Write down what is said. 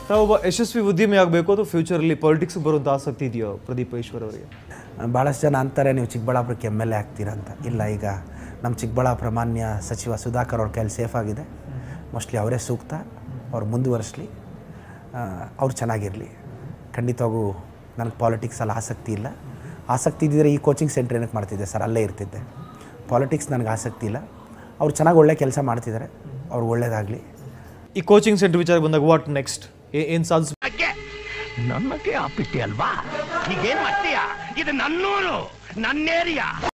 ತಾವೊಬ್ಬ ಯಶಸ್ವಿ ಉದ್ಯಮಿ ಆಗಬೇಕು ಅಥವಾ ಫ್ಯೂಚರಲ್ಲಿ ಪಾಲಿಟಿಕ್ಸ್ ಬರುವಂಥ ಆಸಕ್ತಿ ಇದೆಯೋ ಪ್ರದೀಪ್ ಈಶ್ವರ್ ಅವರಿಗೆ ಭಾಳಷ್ಟು ಜನ ಅಂತಾರೆ ನೀವು ಚಿಕ್ಕಬಳ್ಳಾಪುರಕ್ಕೆ ಎಮ್ ಎಲ್ ಎ ಆಗ್ತೀರಾ ಅಂತ ಇಲ್ಲ ಈಗ ನಮ್ಮ ಚಿಕ್ಕಬಳ್ಳಾಪುರ ಮಾನ್ಯ ಸಚಿವ ಸುಧಾಕರ್ ಅವ್ರ ಕೈಲಿ ಸೇಫ್ ಆಗಿದೆ ಮೋಸ್ಟ್ಲಿ ಅವರೇ ಸೂಕ್ತ ಅವ್ರು ಮುಂದುವರಿಸಲಿ ಅವ್ರು ಚೆನ್ನಾಗಿರಲಿ ಖಂಡಿತವಾಗೂ ನನಗೆ ಪಾಲಿಟಿಕ್ಸಲ್ಲಿ ಆಸಕ್ತಿ ಇಲ್ಲ ಆಸಕ್ತಿ ಇದ್ದಿದ್ರೆ ಈ ಕೋಚಿಂಗ್ ಸೆಂಟ್ರ್ ಏನಕ್ಕೆ ಮಾಡ್ತಿದ್ದೆ ಸರ್ ಅಲ್ಲೇ ಇರ್ತಿದ್ದೆ ಪಾಲಿಟಿಕ್ಸ್ ನನಗೆ ಆಸಕ್ತಿ ಇಲ್ಲ ಅವ್ರು ಚೆನ್ನಾಗಿ ಒಳ್ಳೆ ಕೆಲಸ ಮಾಡ್ತಿದ್ದಾರೆ ಅವ್ರು ಒಳ್ಳೇದಾಗಲಿ ಈ ಕೋಚಿಂಗ್ ಸೆಂಟರ್ ವಿಚಾರ ಬಂದಾಗ ವಾಟ್ ನೆಕ್ಸ್ಟ್ ಏನು ಸಾಧಿಸ್ ನನ್ನಕ್ಕೆ ಆ ಪಿಟ್ಟಿ ಅಲ್ವಾ ಈಗೇನ್ ಮಾಡ್ತೀಯಾ ಇದು ನನ್ನೂರು ನನ್ನ ಏರಿಯಾ